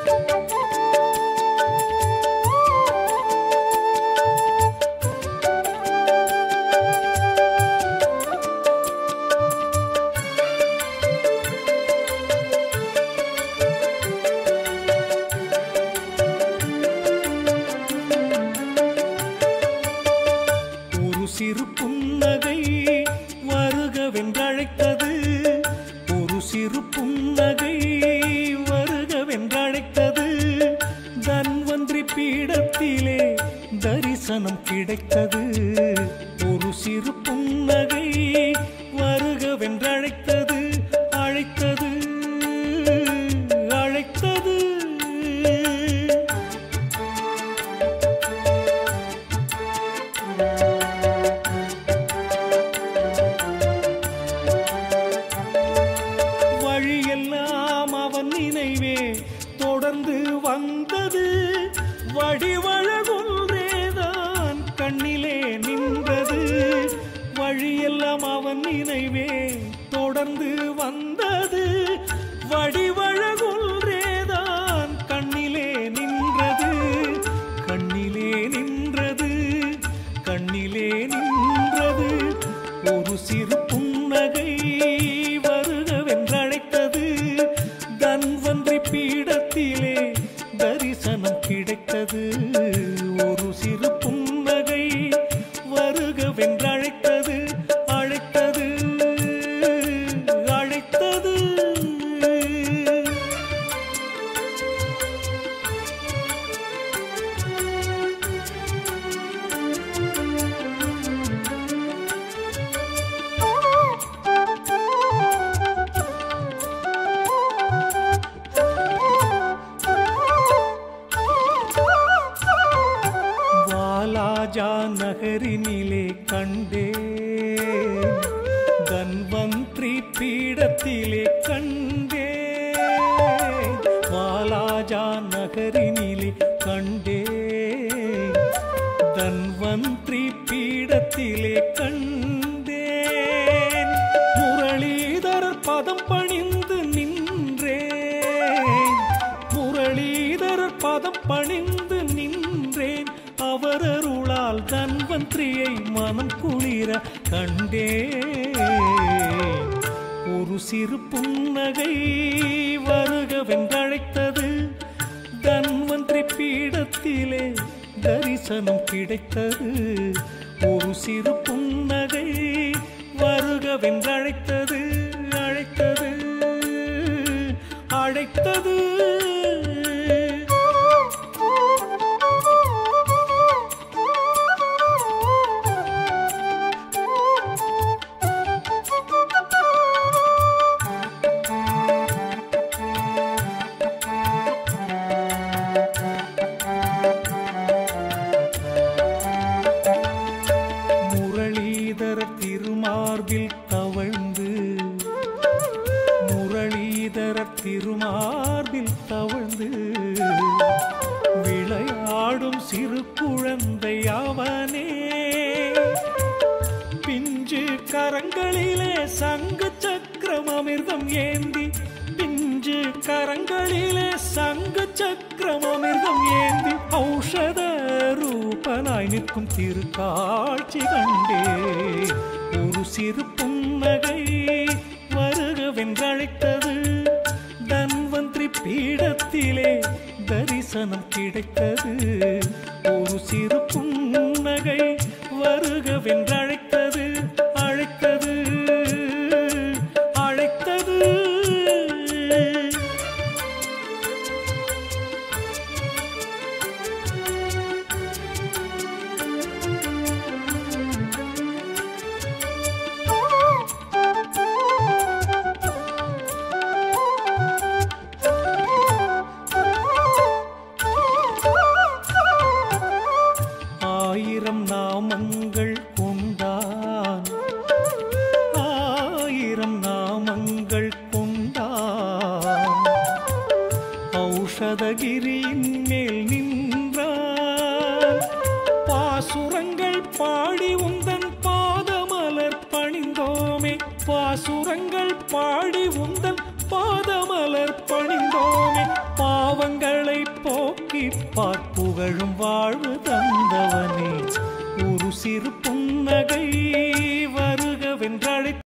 ஒரு சிறு புன்னகை வருகவென்றழைத்தது ஒரு சிறு புன்னகை வருகவென்றழைத்தது தன்வந்திரி பீடத்திலே தரிசனம் கிடைத்தது ஒரு சிறு புன்னகை வருகவென்றழைத்தது அழைத்தது அழைத்தது வழியெல்லாம் அவன் நினைவே தொடர்ந்து வந்தது வடிவழகொன்றேதான் கண்ணிலே நின்றது வழியெல்லாம் அவன் நினைவே தொடர்ந்து வந்தது வடிவழகொன்றேதான் கண்ணிலே நின்றது கண்ணிலே நின்றது கண்ணிலே நின்றது ஒரு சிறு புன்னகை வருகவென்றழைத்தது தன்வந்திரி பீடத்திலே தரிசனம் கிடைத்தது ஒரு சிறு புன்னகை வருகவென்றழைத்தது அழைத்தது அழைத்தது வாலாஜா நகரினிலே கண்டே தன்வந்திரி பீடத்திலே கண்டே வாலாஜா நகரினிலே கண்டே தன்வந்திரி பீடத்திலே கண்டேன் முரளிதரர் பதம் பணிந்து நின்றேன் முரளிதரர் பதம் பணிந்து நின்றேன் அவர் அருளால் தன்வந்திரியை மனம் குளிர கண்டே ஒரு சிறு புன்னகை வருகவென்றழைத்தது தன்வந்திரி பீடத்திலே தரிசனம் கிடைத்தது ஒரு சிறு புன்னகை வருகவென்றழைத்தது அழைத்தது அழைத்தது முரளிதர திருமார்பில் தவழ்ந்து முரளிதர திருமார்பில் தவழ்ந்து விளையாடும் சிறு குழந்தை அவனே பிஞ்சு கரங்களிலே சங்கு சக்கரம் அமிர்தம் ஏந்தி பிஞ்சு கரங்களிலே சங்கு சக்கரம் அமிர்தம் ஏந்தி ஔஷத ரூபனாய் நிற்கும் திருக்காட்சி கண்டே ஒரு சிறு புன்னகை வருகவென்றழைத்தது தன்வந்திரி பீடத்திலே தரிசனம் கிடைத்தது ஒரு சிறு புன்னகை வருகவென்றழைத்தது அழைத்தது அழைத்தது ஆயிரம் நாமங்கள் கொண்டான் ஆயிரம் நாமங்கள் கொண்டான் ஔஷதகிரியின் மேல் நின்றான் பாசுரங்கள் பாடி உந்தன் பாதமலர் பணிந்தோமே பாசுரங்கள் பாடி உந்தன் பாதமலர் பணிந்தோமே பாவங்கள் பார்ப்புகழும் வாழ்வு தந்தவனே ஒரு சிறு புன்னகை வருகவென்றழைத்த